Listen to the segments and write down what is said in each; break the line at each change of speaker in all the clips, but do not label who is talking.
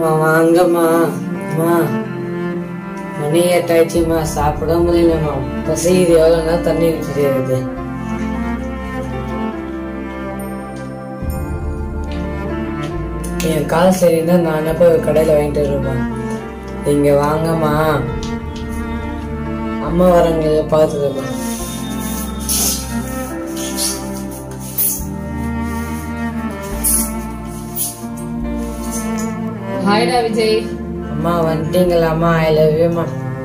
அம்மா வாங்கம்மா அம்மா மணி எட்டாயிடுச்சுமா சாப்பிட முடியலம்மா பசிக்குது எவ்வளோ நேரம் தண்ணி குடிச்சிட்டு என் கால் சரின்னா நானே போய் கடையில் வாங்கிட்டு வருவேன் இங்க வாங்கம்மா அம்மா வரவங்க பார்த்துக்கம்மா
ஹாய்டா விஜய்
அம்மா வந்துட்டீங்களாம்மா ஐ லவ் யூம்மா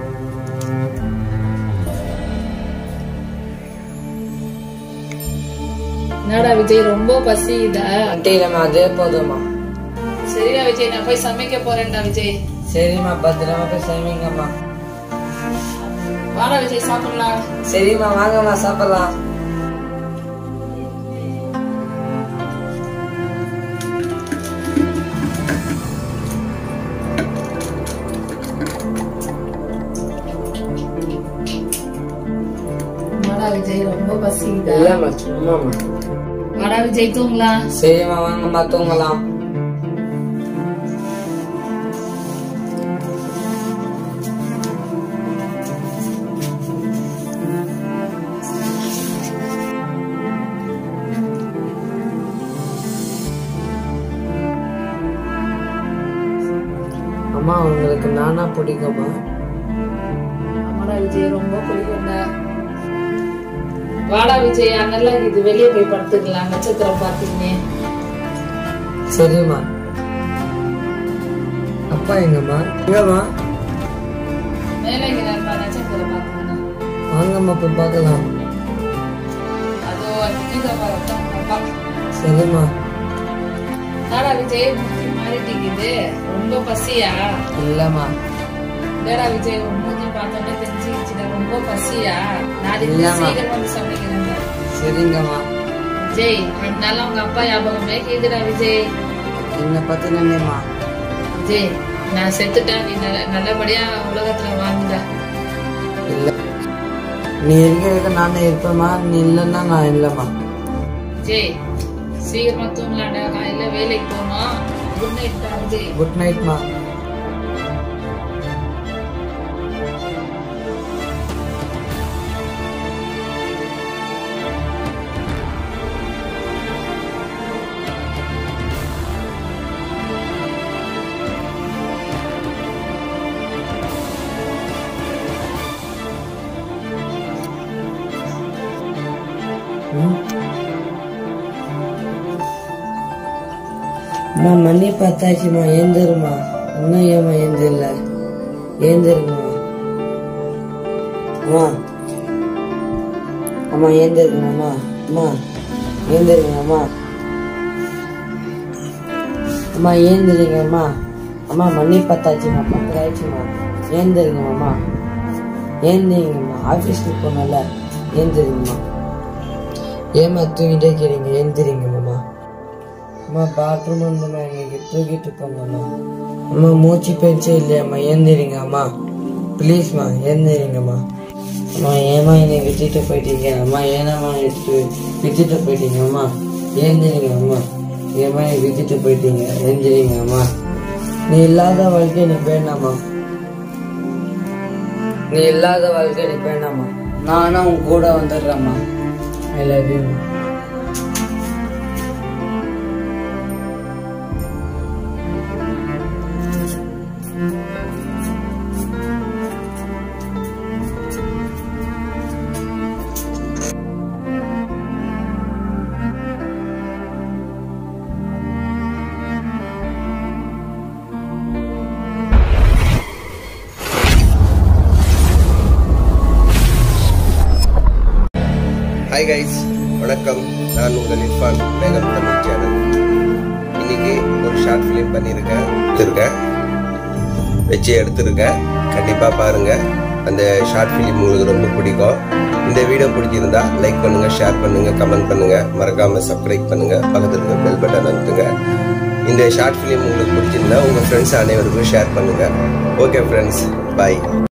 என்னடா விஜய் ரொம்ப பசியுதா
வந்துட்டீங்களம்மா அதே போதும்மா
சரிடா விஜய் நான் போய் சமைக்க போறேன்டா விஜய்
சரிம்மா பத்திரமா போய் சமைங்கம்மா
வாடா விஜய் சாப்பிடலாம்
சரிம்மா வாங்கம்மா சாப்பிடலாம்
வாடா விஜய் ரொம்ப பசியுதா
இல்லம்மா சும்மாம்மா
வாடா விஜய் தூங்கலாம்
சரிம்மா வாங்கம்மா தூங்கலாம் அம்மா உங்களுக்கு நானா பிடிக்குமா
ஆமாடா விஜய் ரொம்ப பிடிக்கும்டா வாடா விஜய் அங்கெல்லாம் இது வெளியே போய் படுத்துக்கலாம் நட்சத்திரம் பார்த்தீங்க
சரிம்மா அப்பா எங்கம்மா எங்கம்மா
மேலே இங்க நண்பா நட்சத்திரம் பார்த்தீங்கன்னா
வாங்கம்மா போய் பார்க்கலாம்
அதோ கீதா பாருங்க அப்பா
சரிம்மா
என்னடா விஜய் மூஞ்சி மாறிட்டீங்குது ரொம்ப பசியா
இல்லம்மா
என்னடா விஜய் உன் மூஞ்சி பார்த்தோன்னே தெரிஞ்சுக்கிச்சுடா ரொம்ப பசியா நாளைக்கு
இல்லம்மா.
சீக்கிரம் வந்து சமைக்கிறேன்
சரிங்கம்மா
விஜய் ரெண்டு நாளா உங்க அப்பா ஞாபகமே கேக்குதா விஜய்
என்னை பத்தி நினைமா
விஜய் நான் செத்துட்டா நீ நல்ல- நல்லபடியா உலகத்துல வாழ்ந்துடா
இல்ல நீ இருக்க இருக்க நானே இருப்பேம்மா நீ இல்லைன்னா நான் இல்லைம்மா
விஜய் சீக்கிரமா தூங்கலாம்டா காலையில வேலைக்கு போகணும் குட் நைட் தான் விஜய்
குட் நைட்மா அம்மா மணி பத்தாச்சுமா ஏந்திருமா இன்னும் ஏமா ஏந்திரல ஏந்திருங்கம்மா அம்மா அம்மா ஏந்திருங்கம்மா அம்மா ஏந்திருங்கம்மா அம்மா ஏந்திரிங்கம்மா அம்மா மணி பத்தாச்சுமா பத்து ஆயிடுச்சுமா ஏந்திருங்கம்மா ஏந்திரிங்கம்மா ஆஃபீஸ்க்கு போனல ஏந்திரிங்கம்மா ஏமா தூங்கிட்டே இருக்கிறீங்க ஏந்திரிங்கம்மா அம்மா பாத்ரூம் வந்துமா எங்களுக்கு தூக்கிட்டு போங்கம்மா அம்மா மூச்சு பேச்சே இல்லையம்மா ஏந்திரிங்க அம்மா ப்ளீஸ்மா ஏந்திரிங்கம்மா அம்மா ஏமா என்னை விட்டுட்டு போயிட்டீங்க அம்மா ஏனாம்மா விட்டு விட்டுட்டு போயிட்டீங்க அம்மா ஏந்திரிங்க அம்மா ஏமா என்னை விட்டுட்டு போயிட்டீங்க ஏந்திரிங்க அம்மா நீ இல்லாத வாழ்க்கை எனக்கு வேணாமா நீ இல்லாத வாழ்க்கை எனக்கு வேணாமா நானும் உன் கூட வந்துடுறேம்மா I love you
hi guys வணக்கம் நான் உங்கள் இர்ஃபான் மேகம் தமிழ் சேனல் இன்னைக்கு ஒரு ஷார்ட் ஃபிலிம் பண்ணியிருக்கேன் எடுத்திருக்கேன் வச்சு எடுத்திருக்கேன் கண்டிப்பாக பாருங்க அந்த ஷார்ட் ஃபிலிம் உங்களுக்கு ரொம்ப பிடிக்கும் இந்த வீடியோ பிடிச்சிருந்தா லைக் பண்ணுங்க ஷேர் பண்ணுங்க கமெண்ட் பண்ணுங்க மறக்காம சப்ஸ்கிரைப் பண்ணுங்க பக்கத்தில் இருக்க பெல் பட்டன் அழுத்துங்க இந்த ஷார்ட் ஃபிலிம் உங்களுக்கு பிடிச்சிருந்தா உங்க ஃப்ரெண்ட்ஸ் அனைவருக்கும் ஷேர் பண்ணுங்க ஓகே ஃப்ரெண்ட்ஸ் பை